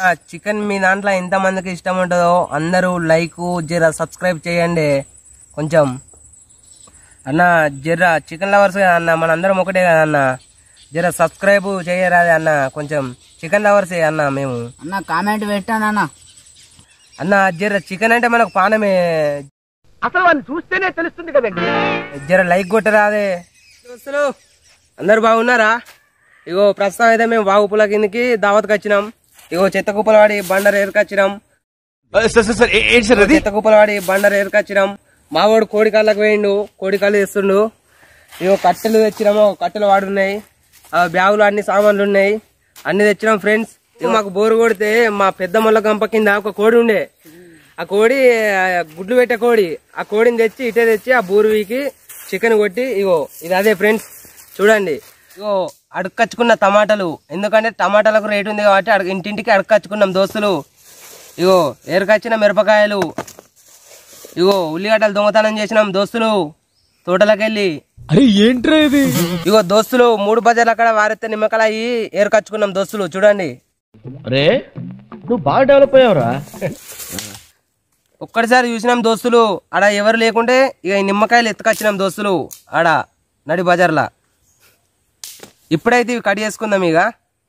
Chicken మీ దాంట్లో ఎంత మందికి ఇష్టం ఉంటుందో అందరూ లైక్ జర సబ్స్క్రైబ్ చేయండి కొంచెం అన్న జర చికెన్ లవర్స్ కదా అన్న మనందరం ఒకటే కదా అన్న జర సబ్స్క్రైబ్ చేయరాదే అన్న కొంచెం చికెన్ లవర్సే అన్న మేము అన్న కామెంట్ పెట్టానన్న అన్న జర చికెన్ అంటే మనకు పానమే అసలు వాడిని చూస్తేనే తెలుస్తుంది కదండి జర లైక్ కొట్టరాదే దోస్తులు అందరు బాగున్నారా ఇగో ప్రస్తుతం అయితే మేము బాగుపుల కిందకి దావత్కి వచ్చినాం ఇగో చెత్త కుప్పల వాడి బండర్ ఏరుకొచ్చినాం సార్ సార్ సార్ ఏంటి సార్ అది చెత్త కుప్పల వాడి బండర్ ఏరుకొచ్చినాం మావాడు కోడి కాళ్ళకి వేయండు కోడి కాళ్ళు తెస్తుండు ఇగో కట్టెలు తెచ్చినాము కట్టెలు వాడున్నాయి ఆ బ్యాగులు అన్ని సామాన్లు ఉన్నాయి అన్ని తెచ్చినాం ఫ్రెండ్స్ ఇగో మాకు బోరు కొడితే మా పెద్ద మొల్ల గంప కింద ఒక కోడి ఉండే ఆ కోడి ఆ, గుడ్లు పెట్టే కోడి ఆ కోడిని తెచ్చి ఇటే తెచ్చి ఆ బూరువికి చికెన్ కొట్టి ఇగో ఇది అదే ఫ్రెండ్స్ చూడండి ఇగో అడుక్కచ్చుకున్న టమాటాలు ఎందుకంటే టమాటాలకు రేటు ఉంది కాబట్టి అడుగు ఇంటింటికి అడుక్కచ్చుకున్నాం దోస్తులు ఇగో ఏరుకొచ్చిన మిరపకాయలు ఇగో ఉల్లిగడ్డలు దొంగతనం చేసినాం దోస్తులు తోటలోకెళ్ళి అరే ఏంట్రా ఇది ఇగో దోస్తులు మూడు బజార్లు అక్కడ వారెత్తే నిమ్మకాయలు అయ్యి ఏరుకచ్చుకున్నాం దోస్తులు చూడండి అరే నువ్వు బాగా డెవలప్ అయ్యావురా ఒక్కడిసారి చూసినాం దోస్తులు ఆడ ఎవరు లేకుంటే ఇక ఈ నిమ్మకాయలు ఎత్తుకొచ్చినాం దోస్తులు ఆడ నడి బజార్లా ఇప్పుడైతే ఇవి కట్ చేసుకుందాం ఇక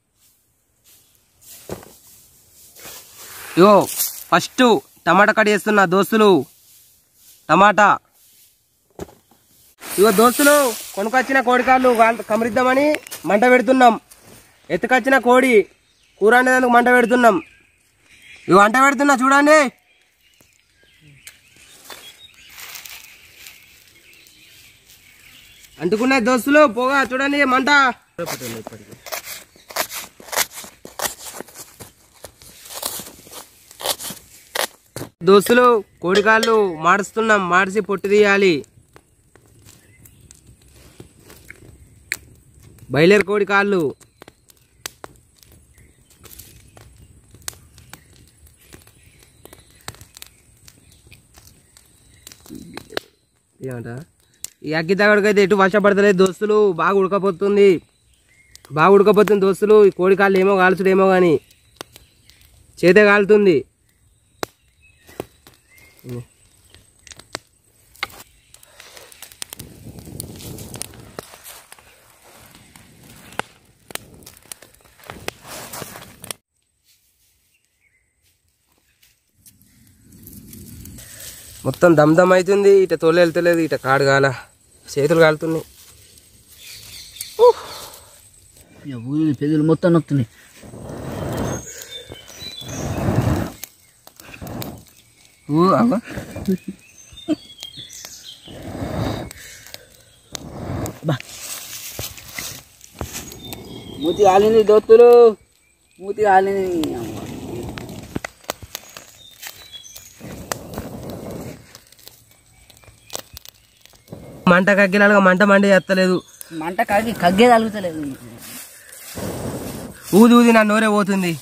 ఇగో ఫస్ట్ టమాటా కట్ చేస్తున్నా దోస్తులు టమాటా ఇగో దోస్తులు కొనుకొచ్చిన కోడికాళ్ళు వాళ్ళ కమరిద్దామని మంట పెడుతున్నాం ఎత్తుకొచ్చిన కోడి కూర వండేందుకు మంట పెడుతున్నాం ఇగో మంట పెడుతున్నా చూడండి అంటుకున్నాయి దోస్తులు పోగా చూడండి మంట దోస్తులు కోడికాళ్ళు మాడుస్తున్నాం మాడిసి పొట్టు తీయాలి బయలేరు కోడి కాళ్ళు ఏమంట ఈ అగ్గి తగడికైతే ఎటు వర్షపడతలేదు దోస్తులు బాగా ఉడకపోతుంది బాగా ఉడకపోతుంది దోస్తులు ఈ కోడి కాళ్ళు ఏమో కాల్చుడేమో కానీ చేతే కాలుతుంది మొత్తం దమ్ దమ్ అవుతుంది ఇట తొలి వెళ్తలేదు ఇట కాడు కాల చేతులు కాలుతున్నాయి ఊదులు పెదులు మొత్తం నొక్కుతున్నాయి ఊ, అగో. మూతి కాలింది దోస్తులు మూతి కాలింది మంట కగ్గిలాగా మంట మంట చేస్తలేదు మంట కగ్గి కగ్గే తలుగుతలేదు ఊది ఊది నా నోరే పోతుంది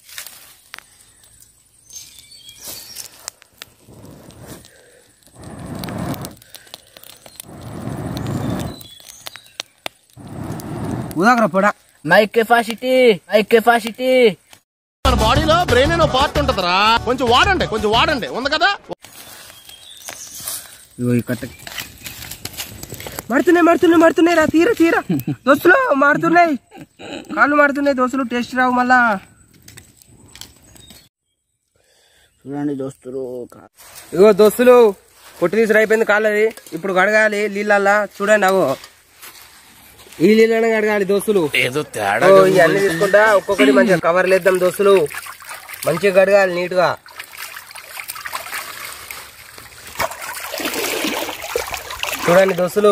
ఊదాకరా పొడా మైక్ కెపాసిటీ మైక్ కెపాసిటీ మన బాడీలో బ్రెయిన్ అనే పార్ట్ ఉంటదిరా కొంచెం వాడండి కొంచెం వాడండి ఉంది కదా ఇగో ఈ కట్ట మాడుతున్నాయి మాడుతున్నాయి మాడుతున్నాయి రా తీరా తీరా దోస్తులు మాడుతున్నాయి కాళ్ళు మాడుతున్నాయి దోస్తులు టేస్ట్ రావు మళ్ళా చూడండి దోస్తులు ఇగో దోస్తులు పొట్టి తీసుడు అయిపోయింది కాళ్ళది ఇప్పుడు కడగాలి నీళ్ళల్లా చూడండి అగో ఈ నీళ్ళని కడగాలి దోస్తులు ఏదో తేడా ఓ, ఇవన్నీ తీసుకుంటా ఒక్కొక్కటి మంచిగా కవర్లు వేద్దాం దోస్తులు మంచిగా కడగాలి నీట్గా చూడండి దోస్తులు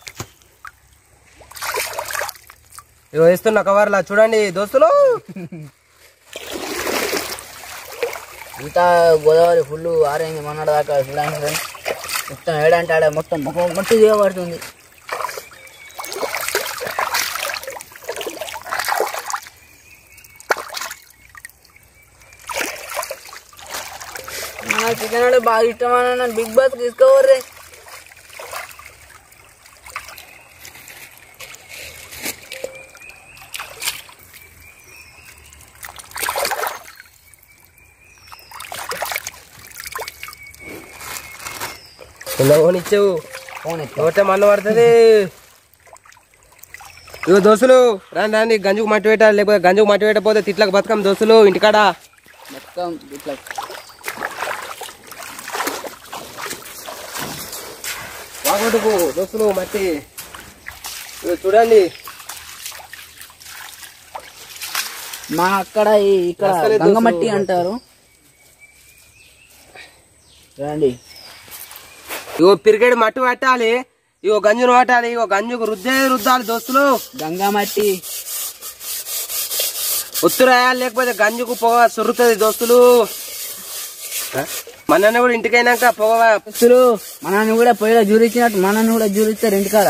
ఇగో వేస్తున్న కవర్లా చూడండి దోస్తులు ఇంత గోదావరి ఫుల్ ఆరైంది మొన్నటి దాకా చూడండి ఫ్రెండ్స్ మొత్తం ఏడంటే ఆడ మొత్తం ముఖం మట్టి దిగబడుతుంది చికెన్ అంటే బాగా ఇష్టమైన నన్ను బిగ్ బాస్ తీసుకోవర్రే ఎలా పోనిచ్చావు ఫోన్ ఎత్తా నోటే మన్న పడుతుంది ఇగో దోస్తులు రాండి రాండి గంజుకు మట్టి పెట్టాలి లేకపోతే గంజుకు మట్టి పెట్టకపోతే తిట్లకు బతుకం దోస్తులు ఇంటికాడ మొత్తం ఇట్లా వాగొట్టుకు దోస్తులు మట్టి ఇగో చూడండి మా అక్కడ ఈ- ఇక్కడ అసలే గంగమట్టి దోస్తులు అంటారు చూడండి ఇగో పిరిగేడు మట్టి పట్టాలి ఇగో గంజును పట్టాలి ఇగో గంజుకు రుద్దే రుద్దాలి దోస్తులు గంగమట్టి ఉత్తరాయాలి లేకపోతే గంజుకు పొగ సొరుతుంది దోస్తులు ఆ? మనన్న కూడా ఇంటికైనాక పొగ దోస్తులు మనల్ని కూడా పొయ్యిలో జూరించినట్టు మనల్ని కూడా జూరిస్తారు ఇంటికాడ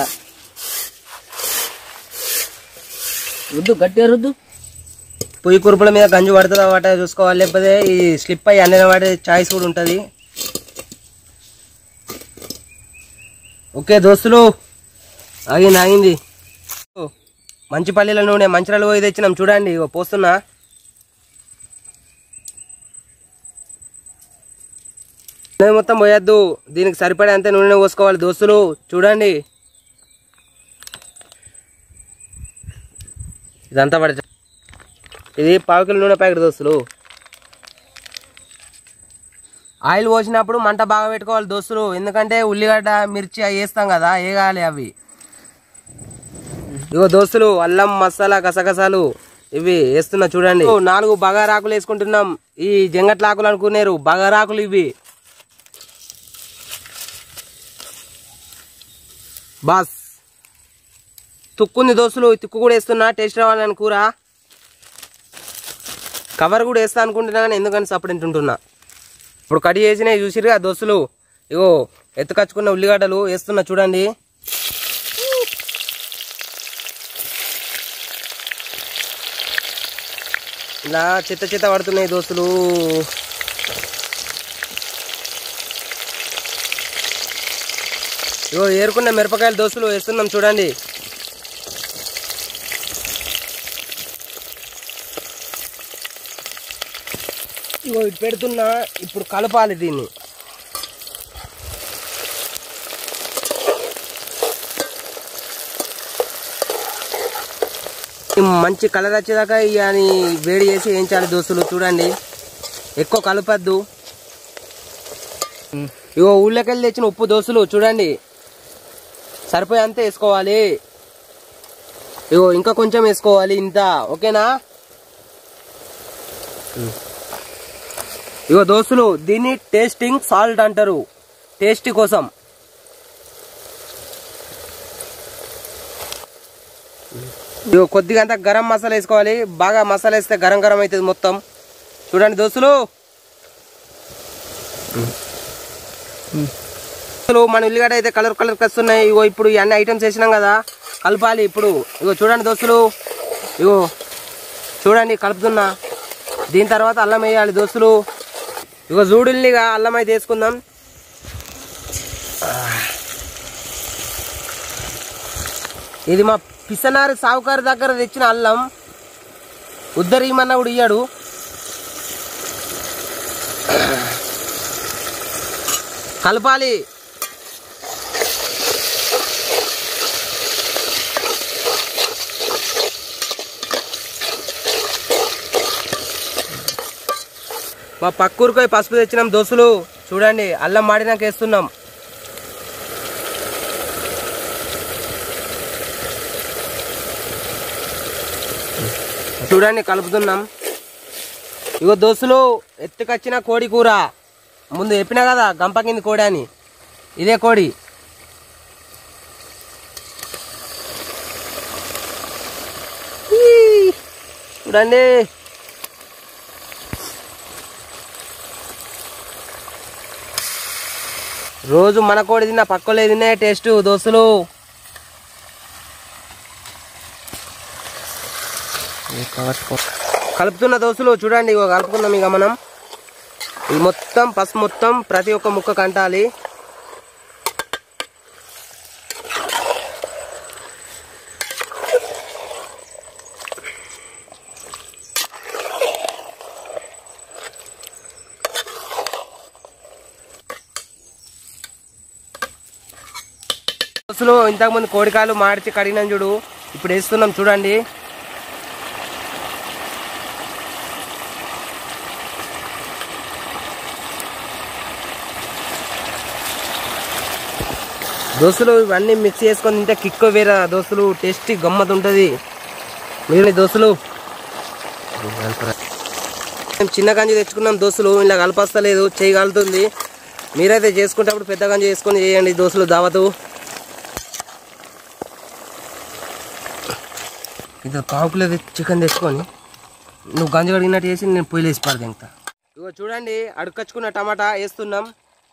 రుద్దు గట్టిగా రుద్దు పొయ్యి కురుపుల మీద గంజు పడుతుందా వాట చూసుకోవాలి లేకపోతే ఈ స్లిప్ అయ్యి అన్న వాడే చాయిస్ కూడా ఉంటుంది ఓకే దోస్తులు ఆగింది ఆగింది మంచి పల్లీల నూనె మంచిరాలు పోయి తెచ్చినాం చూడండి ఇగో పోస్తున్నా నూనె మొత్తం పోయొద్దు దీనికి సరిపడే అంతే నూనె పోసుకోవాలి దోస్తులు చూడండి ఇదంతా పడ ఇది పావు కిలో నూనె ప్యాకెట్ దోస్తులు ఆయిల్ పోసినప్పుడు మంట బాగా పెట్టుకోవాలి దోస్తులు ఎందుకంటే ఉల్లిగడ్డ మిర్చి అవి వేస్తాం కదా వేగాలి అవి ఇగో దోస్తులు అల్లం మసాలా గసగసాలు ఇవి వేస్తున్నా చూడండి ఓ, నాలుగు బగారాకులు వేసుకుంటున్నాం ఈ జంగట్ల ఆకులు అనుకున్నారు బగారాకులు ఇవి బాస్ తుక్కుంది దోస్తులు ఈ తుక్కు కూడా వేస్తున్నా టేస్ట్ రావాలని కూర కవర్ కూడా వేస్తా అనుకుంటున్నా కానీ ఎందుకని సపరేట్ ఉంటున్నా ఇప్పుడు కట్ చేసినవి చూసిరుగా దోస్తులు ఇగో ఎత్తుకచ్చుకున్న ఉల్లిగడ్డలు వేస్తున్నా చూడండి ఇలా చిత్త చిత్త పడుతున్నాయి దోస్తులు ఇగో ఏరుకున్న మిరపకాయలు దోస్తులు వేస్తున్నాం చూడండి ఇగో ఇటు పెడుతున్నా ఇప్పుడు కలపాలి దీన్ని ఈ మంచి కలర్ వచ్చేదాకా ఇవని వేడి చేసి వేయించాలి దోస్తులు చూడండి ఎక్కువ కలపద్దు ఇగో ఊళ్ళకెళ్ళి తెచ్చిన ఉప్పు దోస్తులు చూడండి సరిపోయి అంతే వేసుకోవాలి ఇగో ఇంకా కొంచెం వేసుకోవాలి ఇంత ఓకేనా ఇగో దోస్తులు దీన్ని టేస్టింగ్ సాల్ట్ అంటారు టేస్ట్ కోసం ఇగో కొద్దిగా అంతా గరం మసాలా వేసుకోవాలి బాగా మసాలా వేస్తే గరం గరం అవుతుంది మొత్తం చూడండి దోస్తులు దోస్తులు మన ఉల్లిగడ్డ అయితే కలర్ కలర్ వస్తున్నాయి ఇగో ఇప్పుడు ఈ అన్ని ఐటమ్స్ వేసినాం కదా కలపాలి ఇప్పుడు ఇగో చూడండి దోస్తులు ఇగో చూడండి కలుపుతున్నా దీని తర్వాత అల్లం వేయాలి దోస్తులు ఇగో జూడుల్నిగా అల్లం అయితే వేసుకుందాం ఇది మా పిసనారి సావుకారు దగ్గర తెచ్చిన అల్లం ఉద్దరు ఇమ్మన్నా కూడా ఇయ్యాడు కలపాలి మా పక్కూరుకోయి పసుపు తెచ్చినాం దోస్తులు చూడండి అల్లం మాడినాక వేస్తున్నాం చూడండి కలుపుతున్నాం ఇగో దోస్తులు ఎత్తుకొచ్చిన కోడి కూర ముందు చెప్పినా కదా గంప కింది కోడి అని ఇదే కోడి ఈ, చూడండి రోజు మన కోడి తిన్నా పక్కలే తినే టేస్ట్ దోస్తులు కలుపుతున్న దోస్తులు చూడండి ఇగో కలుపుకుందాం ఇక మనం ఇది మొత్తం పసుపు మొత్తం ప్రతి ఒక్క ముక్క కంటాలి దోస్తులు ఇంతకుముందు కోడికాలు మార్చి కడిగినాం చూడు ఇప్పుడు వేస్తున్నాం చూడండి దోస్తులు ఇవన్నీ మిక్స్ చేసుకొని తింటే కిక్ వేరే దోస్తులు టేస్టీ గమ్మత్ ఉంటుంది మీరు దోస్తులు మేము చిన్న గంజి తెచ్చుకున్నాం దోస్తులు ఇలా కలపస్తలేదు చేయి కాలుతుంది మీరైతే చేసుకుంటప్పుడు పెద్ద గంజి చేసుకొని చేయండి దోస్తులు దావతు ఇది కాకులో చికెన్ తెచ్చుకొని నువ్వు గంజి కడిగినట్టు చేసి నేను పొయ్యిలు వేసి పడదు ఇంకా ఇగో చూడండి అడుకచ్చుకున్న టమాటా వేస్తున్నాం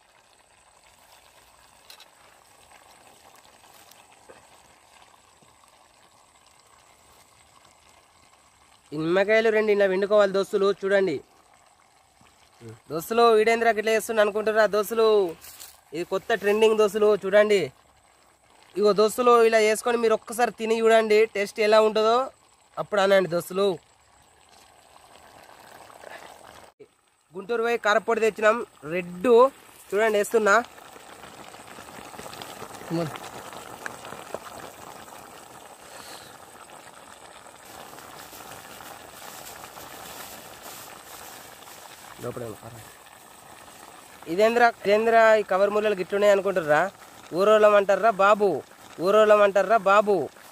ఈ నిమ్మకాయలు రెండు ఇలా వండుకోవాలి దోస్తులు చూడండి దోస్తులు వీడేంద్ర ఇట్లా చేస్తున్నా అనుకుంటారా దోస్తులు ఇది కొత్త ట్రెండింగ్ దోస్తులు చూడండి ఇగో దోస్తులు ఇలా చేసుకొని మీరు ఒక్కసారి తిని చూడండి టేస్ట్ ఎలా ఉంటుందో అప్పుడు అనండి దోస్తులు గుంటూరు పోయి కారపొడి తెచ్చినాం రెడ్ చూడండి వేస్తున్నా లోపల ఇదేంద్ర ఇదేంద్ర ఈ కవర్ ముళ్ళలు గిట్లున్నాయి అనుకుంటారా ఊరోళ్ళం అంటారా బాబు ఊరోళ్ళం అంటారా బాబు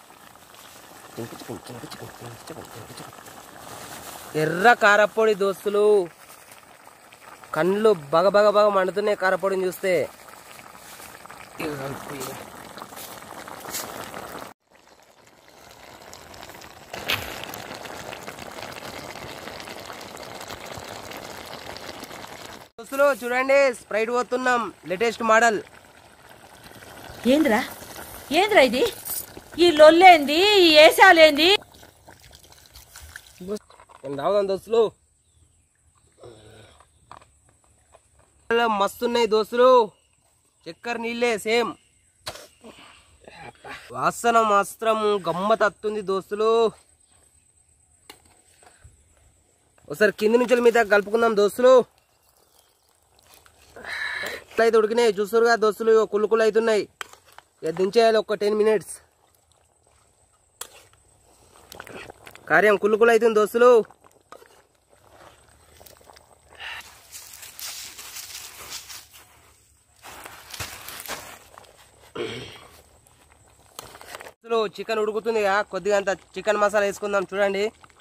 ఎర్ర కారపొడి దోస్తులు కళ్ళు బగ బగ బగ మండుతున్నాయి కారపొడిని చూస్తే దోస్తులు చూడండి స్ప్రైట్ పోతున్నాం లేటెస్ట్ మోడల్ ఏంద్రా ఏంద్రా ఇది ఈ లొల్లేంది ఈ ఏసాలేంది రావుదాం దోస్తులు మస్తున్నాయి దోస్తులు చక్కెర నీళ్ళే సేమ్ వాసన మాత్రం గమ్మత్ అత్తుంది దోస్తులు ఒకసారి కింది నుంచి మీద కలుపుకుందాం దోస్తులు అయితే ఉడికినాయి చూస్తురుగా దోస్తులు ఇగో కుళ్ళు కుళ్ళు అవుతున్నాయి ఇక దించేయాలి ఒక టెన్ మినిట్స్ కార్యం కుళ్ళు కుళ్ళు అవుతుంది దోస్తులు దోస్తులు చికెన్ ఉడుకుతుంది కొద్దిగా అంత చికెన్ మసాలా వేసుకుందాం చూడండి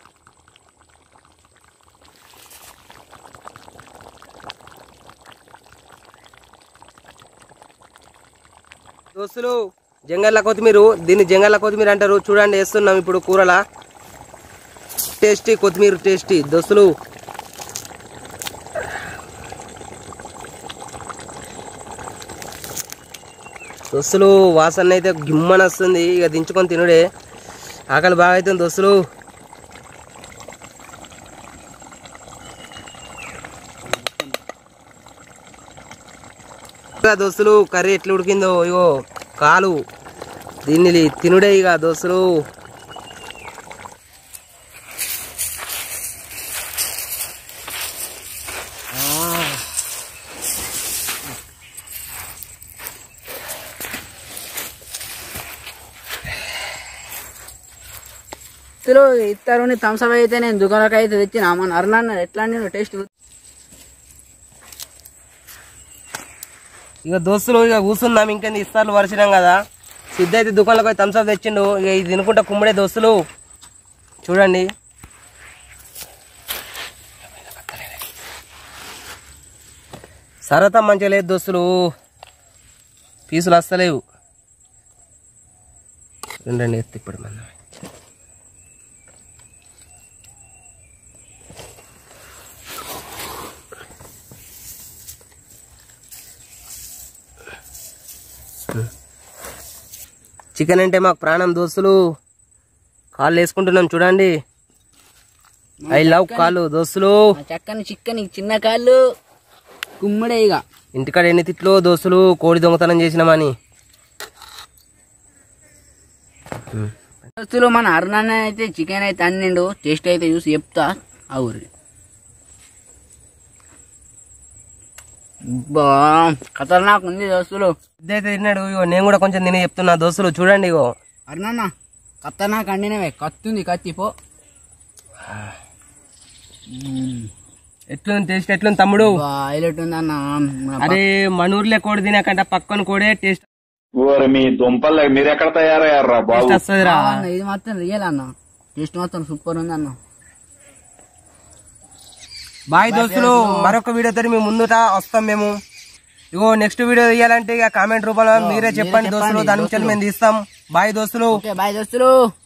దోస్తులు జంగల్ల కొత్తిమీర దీన్ని జంగల్ల కొత్తిమీర అంటారు చూడండి వేస్తున్నాం ఇప్పుడు కూరలా టేస్టీ కొత్తిమీర టేస్టీ దోస్తులు దోస్తులు వాసన అయితే గిమ్మని వస్తుంది ఇక దించుకొని తినుడే ఆకలి బాగా అవుతుంది దోస్తులు ఇక దోస్తులు కర్రీ ఎట్లా ఉడికిందో ఇగో కాలు దీన్ని తినుడే ఇక దోస్తులు ఇతరు ఇతరుని థమ్స్అప్ అయితే నేను దుకాణంకి అయితే తెచ్చిన మన అరుణాన్న ఎట్లా నేను టేస్ట్ ఇక దోస్తులు ఇక కూర్చుందాం ఇంకేంది ఇస్తార్లు వరిచినాం కదా సిద్ధ అయితే దుకాణంలోకి పోయి థమ్స్అప్ తెచ్చిండు ఇక ఇది తినుకుంటా కుమ్మడే దోస్తులు చూడండి సరతం మంచిగా లేదు దోస్తులు పీసులు వస్తలేవు రెండు రెండు ఎత్తి ఇప్పుడు మన చికెన్ అంటే మాకు ప్రాణం దోస్తులు కాళ్ళు వేసుకుంటున్నాం చూడండి ఐ లవ్ కాళ్ళు దోస్తులు చక్కని చిక్కని చిన్న కాళ్ళు కుమ్మడే ఇక ఇంటికాడ ఎన్ని తిట్లు దోస్తులు కోడి దొంగతనం చేసినామని దోస్తులు మన అరుణాన్న అయితే చికెన్ అయితే అన్నిండు టేస్ట్ అయితే చూసి చెప్తా ఆ ఊరి బా ఖతర్నాక్ ఉంది దోస్తులు ఇదైతే తిన్నాడు ఇగో నేను కూడా కొంచెం తిని చెప్తున్నా దోస్తులు చూడండి ఇగో అరుణన్న ఖతర్నాక్ అండినవే కత్తుంది కత్తి పో ఎట్లుంది టేస్ట్ ఎట్లుంది తమ్ముడు బా హైలైట్ ఉంది అన్న మన అరే మన ఊర్లే కోడి తినకంట పక్కన కోడే టేస్ట్ ఓరి మీ దుంపలు మీరెక్కడ తయారయ్యారా బాబు టేస్ట్ వస్తుందిరా పక్క అన్న, ఇది మాత్రం రియల్ అన్న టేస్ట్ మాత్రం సూపర్ ఉంది అన్న బాయ్ దోస్తులు మరొక వీడియోతో మేము ముందుట వస్తాం మేము ఇగో నెక్స్ట్ వీడియో తీయాలంటే ఇక కామెంట్ రూపంలో మీరే చెప్పండి దోస్తులు దాని నుంచి మేము తీస్తాం బాయ్ దోస్తులు ఓకే బాయ్ దోస్తులు